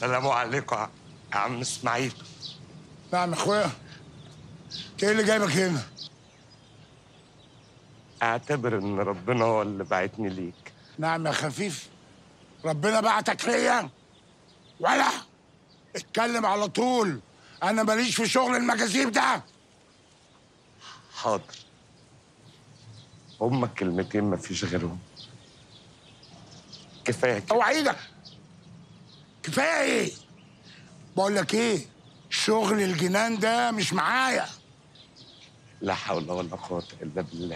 السلام عليكم يا عم اسماعيل نعم يا اخويا ايه اللي جايبك هنا؟ اعتبر ان ربنا هو اللي بعتني ليك نعم يا خفيف ربنا بعتك ليا ولا اتكلم على طول انا ماليش في شغل المجاذيب ده حاضر هما كلمتين مفيش غيرهم كفايه كده اوعدك كفايه ايه بقول لك ايه شغل الجنان ده مش معايا لا حول ولا قوه الا بالله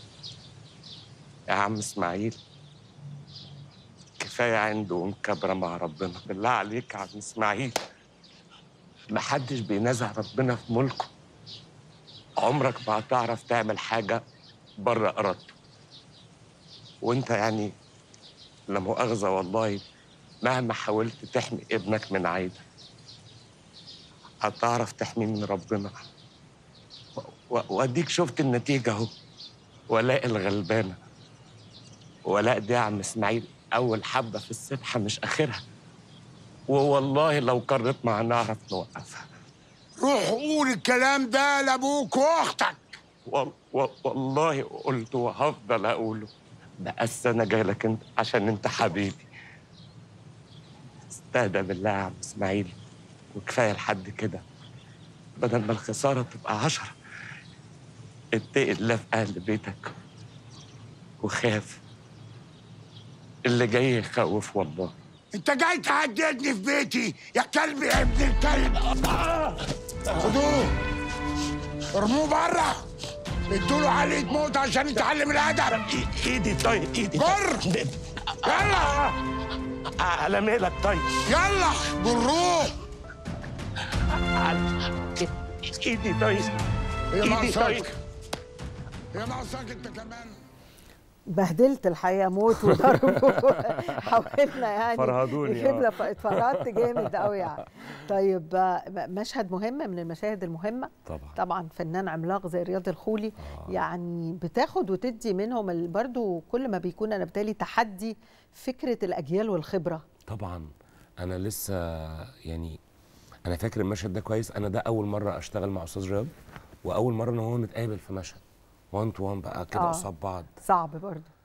يا عم اسماعيل كفايه عنده ومكبره مع ربنا بالله عليك يا عم اسماعيل محدش بينازع ربنا في ملكه عمرك ما هتعرف تعمل حاجه بره ارادته وانت يعني لا مؤاخذه والله مهما حاولت تحمي ابنك من عايده هتعرف تحميه من ربنا و- و- واديك شفت النتيجه اهو ولاء الغلبانه ولاء دي يا عم اسماعيل اول حبه في السبحه مش اخرها ووالله لو قررت ما هنعرف نوقفها روح قول الكلام ده لابوك واختك وال و- والله قلت وهفضل اقوله بس انا جاي لك انت عشان انت حبيبي استهدى بالله يا عم اسماعيل وكفايه لحد كده بدل ما الخساره تبقى عشرة اتقي الله في اهل بيتك وخاف اللي جاي يخوف والله انت جاي تهددني في بيتي يا كلب يا ابن الكلب خدوه ارموه بره ادوا له علقه موت عشان يتعلم الادب ايدي طيب ايدي جر يلا على ميلك طيب يلا جروه على- ايدي طيب هي ايدي طيب ناقصاك هي ناقصاك انت كمان بهدلت الحقيقه موت وضرب حاولنا يعني فرهدوني، نجيب آه. لك اتفرجت جامد قوي يعني طيب آه، مشهد مهم من المشاهد المهمه طبعا طبعا فنان عملاق زي رياض الخولي يعني بتاخد وتدي منهم ال- برضو كل ما بيكون انا بالتالي تحدي فكره الاجيال والخبره طبعا انا لسه يعني انا فاكر المشهد ده كويس انا ده اول مره اشتغل مع استاذ رياض واول مره ان هو نتقابل في مشهد 1 تو 1 بقى كده آه. قصاد بعض صعب برضو